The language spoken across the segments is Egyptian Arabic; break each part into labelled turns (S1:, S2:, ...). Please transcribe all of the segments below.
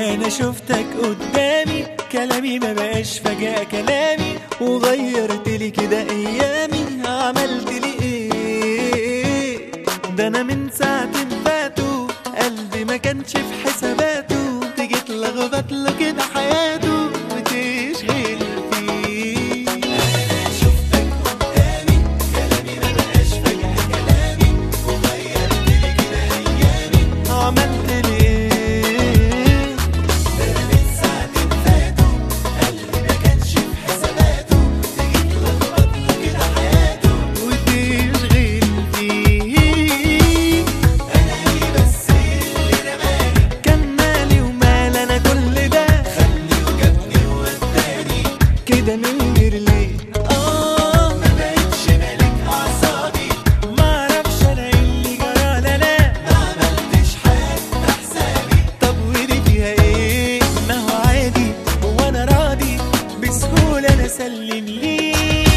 S1: انا شفتك قدامي كلامي ما بقاش فجأة كلامي وغيرت لي كده ايامي عملت لي ايه ده انا من ساعة فاتوا قلبي ما كانش في حساباته تيجي تلخبط له كده حياته وتشغل فيه انا شفتك قدامي كلامي ما بقاش فجأة كلامي وغيرت لي كده ايامي عملت لي ايه ده انا من ساعة فاتوا قلبي ما كانش في حساباته تيجي تلخبط له كده حياته وتشغل فيه انا ايه بس اللي رماني كان مالي ومال انا كل ده خدني وجابني ووداني كده من غير ليه اه ما بقتش مالك اعصابي ما اعرفش انا ايه اللي جرى لا لا ما عملتش حتى حسابي طب ودي فيها ايه ما هو عادي وانا راضي بسهوله انا اسلم ليه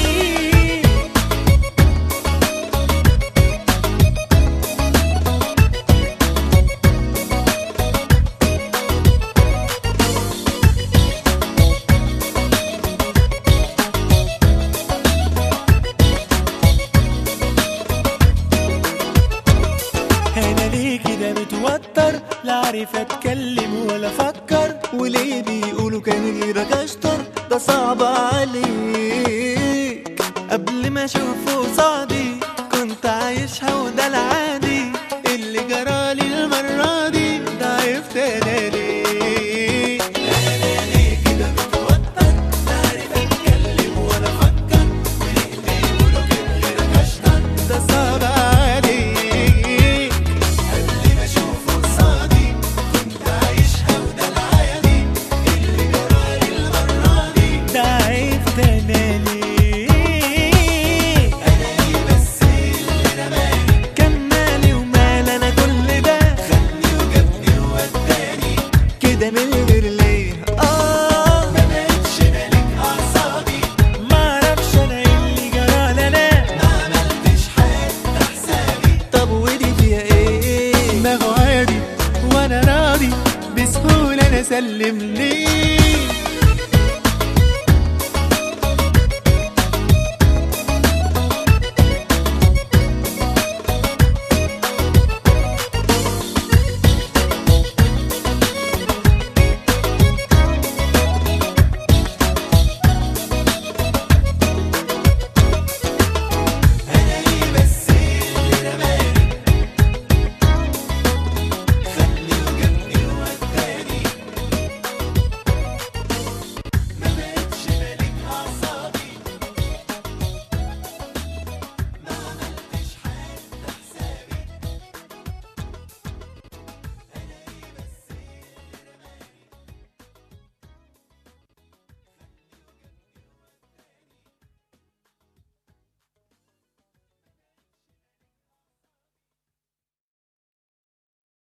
S1: انا ليه كده متوتر لا عارف اتكلم ولا افكر وليه بيقولوا كان غيرك اشطر ده صعب عليك قبل ما اشوفه قصادي كنت عايشها وده العادي اللي جرالي المرة دي ضعفت انا ليه انا ليه كده متوتر لا عارف اتكلم ولا افكر وليه بيقولوا كان غيرك اشطر ده صعب عليك قبل ما اشوفه قصادي كنت عايشها وده العادي اللي جرالي المرة دي ضعفت انا ليه انا ايه بس اللي رماني كان مالي ومال انا كل ده خدني وجابني ووداني كده من غير ليه اه ما بقتش مالك اعصابي ما اعرفش انا ايه اللي جرى لا لا ما عملتش حتى حسابي طب ودي فيها ايه ما هو عادي وانا راضي بسهوله انا اسلم ليه